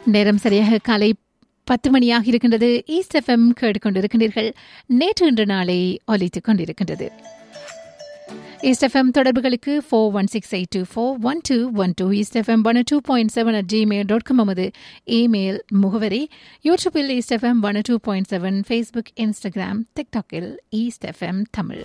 நேரம் சரியாக காலை பத்து மணியாக இருக்கின்றது ஈஸ்ட் எஃப்எம் கேட்டுக்கொண்டிருக்கின்றீர்கள் நேற்று இன்று நாளை ஒலித்துக் கொண்டிருக்கின்றது ஈஸ்ட் எஃப்எம் தொடர்புகளுக்கு four one six eight two four one two one two East FM one two point seven at Gmail dot com நமது இமெயில் முகவரி யூடியூப்பில் East FM one two point seven Facebook Instagram டிக்டாக்கில் East FM Tamil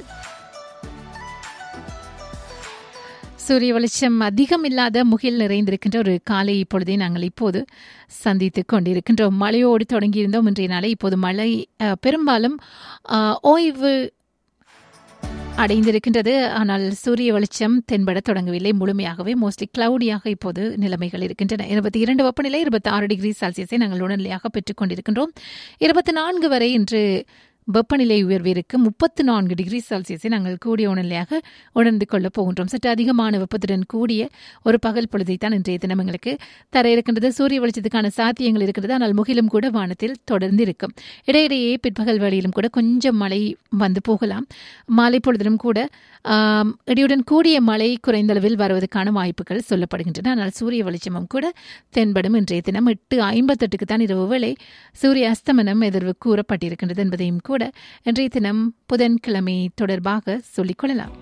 சூரிய வெளிச்சம் அதிகம் இல்லாத முகில் நிறைந்திருக்கின்ற ஒரு காலை இப்பொழுதே நாங்கள் இப்போது சந்தித்துக் கொண்டிருக்கின்றோம் மழையோடு தொடங்கியிருந்தோம் இன்றைய நாளை இப்போது மழை அஹ், பெரும்பாலும் அஹ், ஓய்வு அடைந்திருக்கின்றது ஆனால் சூரிய வெளிச்சம் தென்பட தொடங்கவில்லை முழுமையாகவே மோஸ்ட்லி கிளவுடியாக இப்போது நிலைமைகள் இருக்கின்றன இருபத்தி இரண்டு வெப்பநிலை இருபத்தி ஆறு டிகிரி செல்சியஸை நாங்கள் உடனடியாக பெற்றுக் கொண்டிருக்கின்றோம் இருபத்தி நான்கு வரை இன்று வெப்பநிலை உயர்விற்கு முப்பத்து நான்கு டிகிரி செல்சியஸை நாங்கள் கூடிய உணர்நிலையாக உணர்ந்து கொள்ளப் போகின்றோம் சற்று அதிகமான வெப்பத்துடன் கூடிய ஒரு பகல் பொழுதை தான் இன்றைய தினம் எங்களுக்கு தர இருக்கின்றது சூரிய வெளிச்சத்துக்கான சாத்தியங்கள் இருக்கிறது ஆனால் முகிலும் கூட வானத்தில் தொடர்ந்து இருக்கும் இடையிடையே பிற்பகல் வேளையிலும் கூட கொஞ்சம் மழை வந்து போகலாம் மாலை பொழுதிலும் கூட ஆம், இடியுடன் கூடிய மழை குறைந்த அளவில் வருவதற்கான வாய்ப்புகள் சொல்லப்படுகின்றன ஆனால் சூரிய வெளிச்சமும் கூட தென்படும் இன்றைய தினம் எட்டு ஐம்பத்தெட்டுக்கு தான் இரவு வேளை சூரிய அஸ்தமனம் எதிர்வு கூறப்பட்டிருக்கின்றது என்பதையும் கூட இன்றைய தினம் புதன்கிழமை தொடர்பாக சொல்லிக் கொள்ளலாம்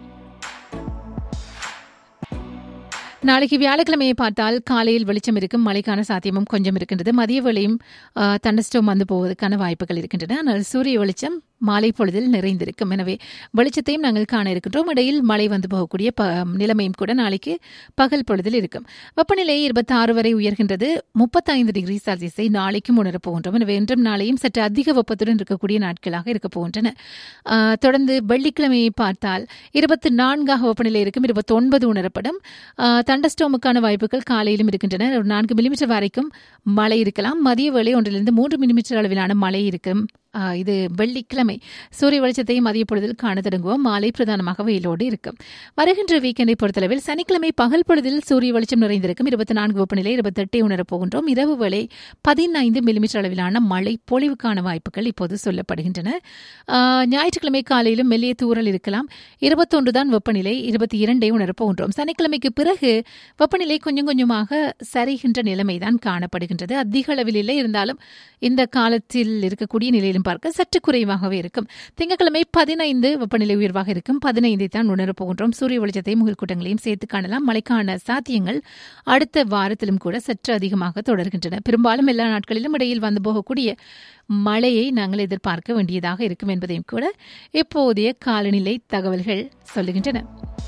நாளைக்கு வியாழக்கிழமையை பார்த்தால் காலையில் வெளிச்சம் இருக்கும் மழைக்கான சாத்தியமும் கொஞ்சம் இருக்கின்றது மதிய வேளையும் தண்டஸ்டோம் வந்து போவதற்கான வாய்ப்புகள் இருக்கின்றன ஆனால் சூரிய வெளிச்சம் மாலை பொழுதில் நிறைந்திருக்கும் எனவே வெளிச்சத்தையும் நாங்கள் காண இருக்கின்றோம் இடையில் மழை வந்து போகக்கூடிய ப நிலைமையும் கூட நாளைக்கு பகல் பொழுதில் இருக்கும் வெப்பநிலை இருபத்தி ஆறு வரை உயர்கின்றது முப்பத்தைந்து டிகிரி செல்சியஸை நாளைக்கும் உணரப் போகின்றோம் எனவே இன்றும் நாளையும் சற்று அதிக வெப்பத்துடன் இருக்கக்கூடிய நாட்களாக இருக்க போகின்றன ஆஹ், தொடர்ந்து வெள்ளிக்கிழமையை பார்த்தால் இருபத்தி நான்காக வெப்பநிலை இருக்கும் இருபத்தி ஒன்பது உணரப்படும் ஆஹ், தண்டஸ்டோமுக்கான வாய்ப்புகள் காலையிலும் இருக்கின்றன ஒரு நான்கு மில்லிமீட்டர் வரைக்கும் மழை இருக்கலாம் மதிய வேளை ஒன்றிலிருந்து மூன்று மில்லிமீட்டர் அளவிலான மழை இருக்கும் ஆஹ், இது வெள்ளிக்கிழமை சூரிய வெளிச்சத்தை மதிய பொழுதில் காண தொடங்குவோம் மாலை பிரதானமாக வெயிலோடு இருக்கும் வருகின்ற வீக்கெண்டை பொறுத்தளவில் சனிக்கிழமை பகல் பொழுதில் சூரிய வெளிச்சம் நிறைந்திருக்கும் இருபத்தி நான்கு வெப்பநிலை இருபத்தெட்டை உணரப் போகின்றோம் இரவு வேளை பதினைந்து மில்லிமீட்டர் அளவிலான மழை பொழிவுக்கான வாய்ப்புகள் இப்போது சொல்லப்படுகின்றன ஆஹ், ஞாயிற்றுக்கிழமை காலையிலும் மெல்லிய தூறல் இருக்கலாம் இருபத்தொன்று தான் வெப்பநிலை இருபத்தி இரண்டை உணரப் போகின்றோம் சனிக்கிழமைக்கு பிறகு வெப்பநிலை கொஞ்சம் கொஞ்சமாக சரிகின்ற நிலைமைதான் காணப்படுகின்றது அதிக அளவில் இல்லை இருந்தாலும் இந்த காலத்தில் இருக்கக்கூடிய நிலையிலும் பார்க்க சற்று குறைவாகவே இருக்கும் திங்கட்கிழமை பதினைந்து வெப்பநிலை உயர்வாக இருக்கும் பதினைந்தை தான் உணரப் போகின்றோம் சூரிய வெளிச்சத்தை முகில் கூட்டங்களையும் சேர்த்து காணலாம் மழைக்கான சாத்தியங்கள் அடுத்த வாரத்திலும் கூட சற்று அதிகமாக தொடர்கின்றன பெரும்பாலும் எல்லா நாட்களிலும் இடையில் வந்து போகக்கூடிய மழையை நாங்கள் எதிர்பார்க்க வேண்டியதாக இருக்கும் என்பதையும் கூட இப்போதைய காலநிலை தகவல்கள் சொல்லுகின்றன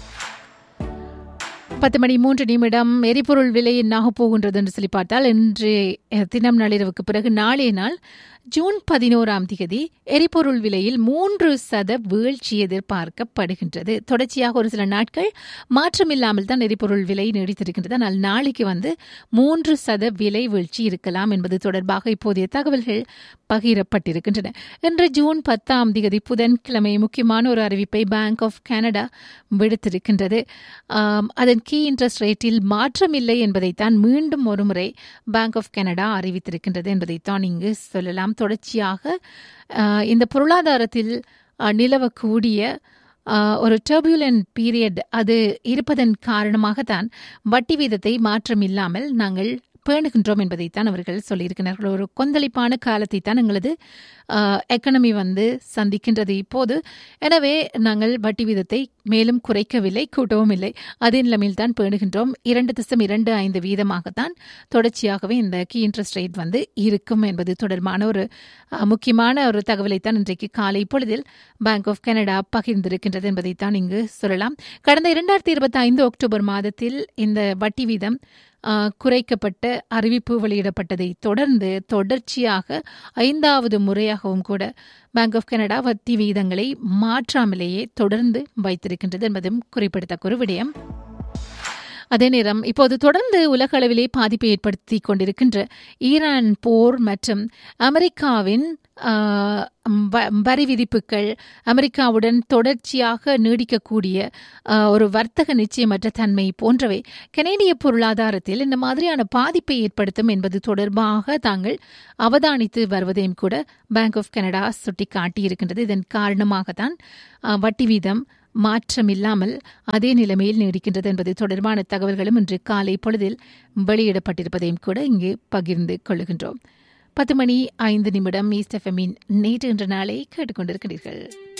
பத்து மணி மூன்று நிமிடம் எரிபொருள் விலை என்னாக போகின்றது என்று சொல்லி பார்த்தால் இன்று அஹ், தினம் நள்ளிரவுக்கு பிறகு நாளைய நாள் ஜூன் பதினோராம் தேதி எரிபொருள் விலையில் மூன்று சத வீழ்ச்சி எதிர்பார்க்கப்படுகின்றது தொடர்ச்சியாக ஒரு சில நாட்கள் மாற்றமில்லாமல் தான் எரிபொருள் விலை நீடித்திருக்கின்றது ஆனால் நாளைக்கு வந்து மூன்று சத விலை வீழ்ச்சி இருக்கலாம் என்பது தொடர்பாக இப்போதைய தகவல்கள் பகிரப்பட்டிருக்கின்றன இன்று ஜூன் பத்தாம் தேதி புதன்கிழமை முக்கியமான ஒரு அறிவிப்பை பேங்க் ஆஃப் கனடா விடுத்திருக்கின்றது ஆம், அதன் கீ இன்ட்ரெஸ்ட் ரேட்டில் மாற்றமில்லை என்பதைத்தான் மீண்டும் ஒருமுறை பேங்க் ஆஃப் கனடா அறிவித்திருக்கின்றது என்பதைத்தான் இங்கு சொல்லலாம் தொடர்ச்சியாக ஆ, இந்த பொருளாதாரத்தில் ஆ, நிலவக்கூடிய ஆ, ஒரு டர்புலன்ட் பீரியட் அது இருப்பதன் காரணமாகத்தான் வட்டி வீதத்தை மாற்றமில்லாமல் நாங்கள் பேணுகின்றோம் என்பதைத்தான் அவர்கள் சொல்லியிருக்கிறார்கள் ஒரு கொந்தளிப்பான காலத்தை தான் எங்களது எக்கனமி வந்து சந்திக்கின்றது இப்போது எனவே நாங்கள் வட்டி வீதத்தை மேலும் குறைக்கவில்லை கூட்டவும் இல்லை அதே நிலைமையில் தான் பேணுகின்றோம் இரண்டு திசம் இரண்டு ஐந்து வீதமாகத்தான் தொடர்ச்சியாகவே இந்த கீ இன்ட்ரெஸ்ட் ரேட் வந்து இருக்கும் என்பது தொடர்பான ஒரு அஹ், முக்கியமான ஒரு தகவலைத்தான் இன்றைக்கு காலை பொழுதில் பேங்க் ஆஃப் கனடா பகிர்ந்திருக்கின்றது என்பதைத்தான் இங்கு சொல்லலாம் கடந்த இரண்டாயிரத்தி இருபத்தி ஐந்து அக்டோபர் மாதத்தில் இந்த வட்டி வீதம் ஆஹ், குறைக்கப்பட்ட அறிவிப்பு வெளியிடப்பட்டதை தொடர்ந்து தொடர்ச்சியாக ஐந்தாவது முறையாகவும் கூட பேங்க் ஆஃப் கனடா வட்டி விகிதங்களை மாற்றாமலேயே தொடர்ந்து வைத்திருக்கின்றது என்பதும் குறிப்பிடத்தக்க ஒரு விடயம் அதே நேரம் இப்போது தொடர்ந்து உலக அளவிலே பாதிப்பை ஏற்படுத்தி கொண்டிருக்கின்ற ஈரான் போர் மற்றும் அமெரிக்காவின் ஆஹ், வ- வரி விதிப்புகள் அமெரிக்காவுடன் தொடர்ச்சியாக நீடிக்கக்கூடிய ஆஹ், ஒரு வர்த்தக நிச்சயமற்ற தன்மை போன்றவை கனேடிய பொருளாதாரத்தில் இந்த மாதிரியான பாதிப்பை ஏற்படுத்தும் என்பது தொடர்பாக தாங்கள் அவதானித்து வருவதையும் கூட பேங்க் ஆஃப் கனடா சுட்டிக்காட்டியிருக்கின்றது இதன் காரணமாகத்தான் ஆஹ், வட்டி வீதம் மாற்றமில்லாமல் அதே நிலைமையில் நீடிக்கின்றது என்பது தொடர்பான தகவல்களும் இன்று காலை பொழுதில் வெளியிடப்பட்டிருப்பதையும் கூட இங்கு பகிர்ந்து கொள்கின்றோம் பத்து மணி ஐந்து நிமிடம் ஈஸ்ட் எஃப்எம்மின் நேற்று என்ற நாளை கேட்டுக்கொண்டிருக்கிறீர்கள்